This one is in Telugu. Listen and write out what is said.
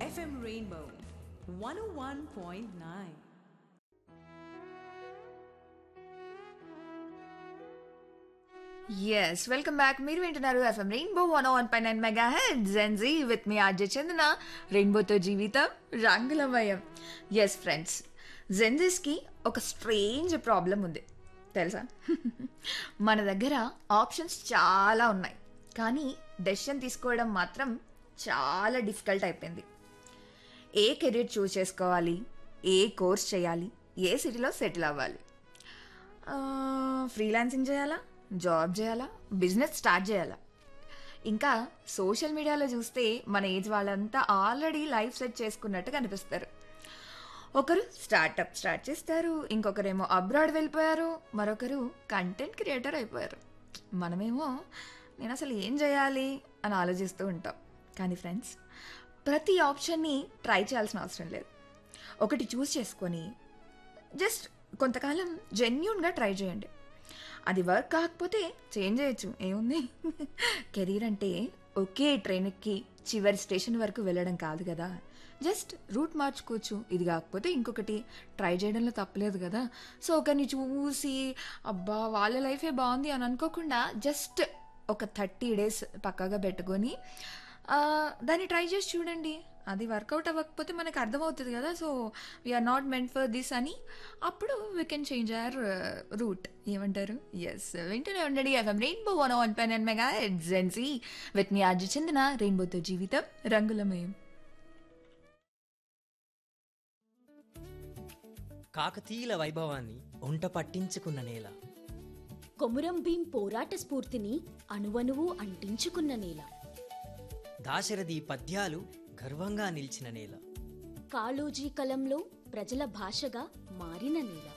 FM Rainbow 101.9. Yes welcome back మీరు వింటున్నారు ఎఫ్ఎం రెయిన్బో వన్ వన్ పై నైన్ మెగా హెడ్ GenZ with me RJ Chandana రెయిన్బోతో జీవితం రంగులమయం ఎస్ ఫ్రెండ్స్ జెన్జీస్కి ఒక స్ట్రేంజ్ ప్రాబ్లం ఉంది తెలుసా మన దగ్గర ఆప్షన్స్ చాలా ఉన్నాయి కానీ డెసిషన్ తీసుకోవడం మాత్రం చాలా డిఫికల్ట్ అయిపోయింది ఏ కెరీర్ చూస్ చేసుకోవాలి ఏ కోర్స్ చేయాలి ఏ సిటీలో సెటిల్ అవ్వాలి ఫ్రీలాన్సింగ్ చేయాలా జాబ్ చేయాలా బిజినెస్ స్టార్ట్ చేయాలా ఇంకా సోషల్ మీడియాలో చూస్తే మన ఏజ్ వాళ్ళంతా ఆల్రెడీ లైఫ్ సెట్ చేసుకున్నట్టు కనిపిస్తారు ఒకరు స్టార్టప్ స్టార్ట్ చేస్తారు ఇంకొకరేమో అబ్రాడ్ వెళ్ళిపోయారు మరొకరు కంటెంట్ క్రియేటర్ అయిపోయారు మనమేమో నేను అసలు ఏం చేయాలి అని ఆలోచిస్తూ ఉంటాం కానీ ఫ్రెండ్స్ ప్రతి ఆప్షన్ని ట్రై చేయాల్సిన అవసరం లేదు ఒకటి చూస్ చేసుకొని జస్ట్ కొంతకాలం జెన్యున్గా ట్రై చేయండి అది వర్క్ కాకపోతే చేంజ్ చేయొచ్చు ఏముంది కెరీర్ అంటే ఒకే ట్రైన్కి చివరి స్టేషన్ వరకు వెళ్ళడం కాదు కదా జస్ట్ రూట్ మార్చుకోవచ్చు ఇది కాకపోతే ఇంకొకటి ట్రై చేయడంలో తప్పలేదు కదా సో ఒకరిని చూసి అబ్బా వాళ్ళ లైఫే బాగుంది అని అనుకోకుండా జస్ట్ ఒక థర్టీ డేస్ పక్కాగా పెట్టుకొని ఆ, దాన్ని ట్రై చేసి చూడండి అది వర్కౌట్ అవ్వకపోతే మనకు అర్థమవుతుంది కదా so we're not meant for this అని అప్పుడు we can change our route ఏమంటారు ఎస్ వింటూనే ఉండండి ఎఫ్ఎం రెయిన్బో వన్ వన్ పెన్ అండ్ మెగా ఎడ్జెన్సీ విత్ మీ అర్జు చెందిన రెయిన్బోతో జీవితం రంగులమయం కాకతీయుల వైభవాన్ని ఒంట పట్టించుకున్న నేల కొమురం భీం పోరాట స్ఫూర్తిని అణువణువు అంటించుకున్న నేల దాశరథి పద్యాలు గర్వంగా నిలిచిన నేల కాళోజీ కలంలో ప్రజల భాషగా మారిన నేల